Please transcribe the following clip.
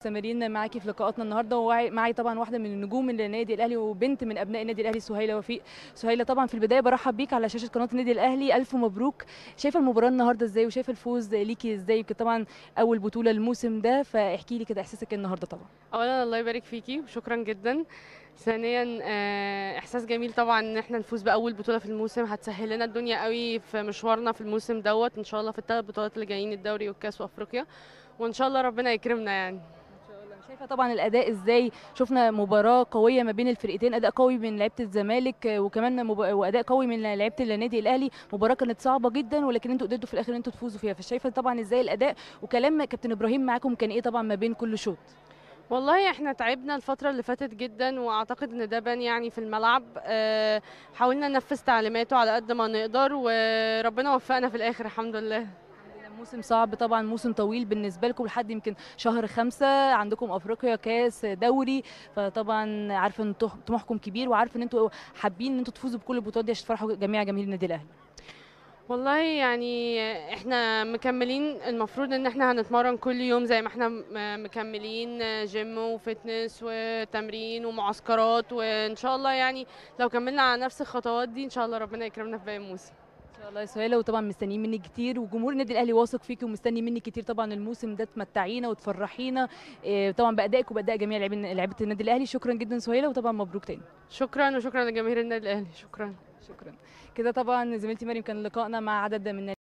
مستمرين معاكي في لقاءاتنا النهارده ومعي طبعا واحده من النجوم النادي الاهلي وبنت من ابناء النادي الاهلي سهيله وفيق سهيله طبعا في البدايه برحب بيك على شاشه قناه النادي الاهلي الف مبروك شايفه المباراه النهارده ازاي وشايفه الفوز ليكي ازاي يمكن طبعا اول بطوله الموسم ده فاحكي لي كده احساسك النهارده طبعا اولا الله يبارك فيكي وشكرا جدا ثانيا آه، احساس جميل طبعا ان احنا نفوز باول بطوله في الموسم هتسهل لنا الدنيا قوي في مشوارنا في الموسم دوت ان شاء الله في الثلاث بطولات اللي جايين الدوري والكاس وافريقيا وان شاء الله ربنا يكرمنا يعني شايفه طبعا الاداء ازاي شفنا مباراه قويه ما بين الفرقتين اداء قوي من لعيبه الزمالك وكمان مب... واداء قوي من لعيبه النادي الاهلي مباراه كانت صعبه جدا ولكن انتوا قدرتوا في الاخر ان انتوا تفوزوا فيها فشايفه طبعا ازاي الاداء وكلام كابتن ابراهيم معاكم كان ايه طبعا ما بين كل شوط والله احنا تعبنا الفترة اللي فاتت جدا واعتقد ان ده بان يعني في الملعب اه حاولنا ننفذ تعليماته على قد ما نقدر وربنا وفقنا في الاخر الحمد لله موسم صعب طبعا موسم طويل بالنسبه لكم لحد يمكن شهر خمسة عندكم افريقيا كاس دوري فطبعا عارفه ان طموحكم كبير وعارفه ان انتوا حابين ان انتوا تفوزوا بكل البطولات دي عشان تفرحوا جميع جماهير النادي الاهلي والله يعني احنا مكملين المفروض ان احنا هنتمرن كل يوم زي ما احنا مكملين جيم وفتنس وتمرين ومعسكرات وان شاء الله يعني لو كملنا على نفس الخطوات دي ان شاء الله ربنا يكرمنا في باقي الموسم ان شاء الله يا سهيله وطبعا مستنيين منك كتير وجمهور النادي الاهلي واثق فيكي ومستني منك كتير طبعا الموسم ده تمتعينا وتفرحينا طبعا بادائك وباداء جميع لعيبه النادي الاهلي شكرا جدا سهيله وطبعا مبروك تاني شكرا وشكرا لجماهير النادي الاهلي شكرا شكرا كده طبعا زميلتي مريم كان لقائنا مع عدد من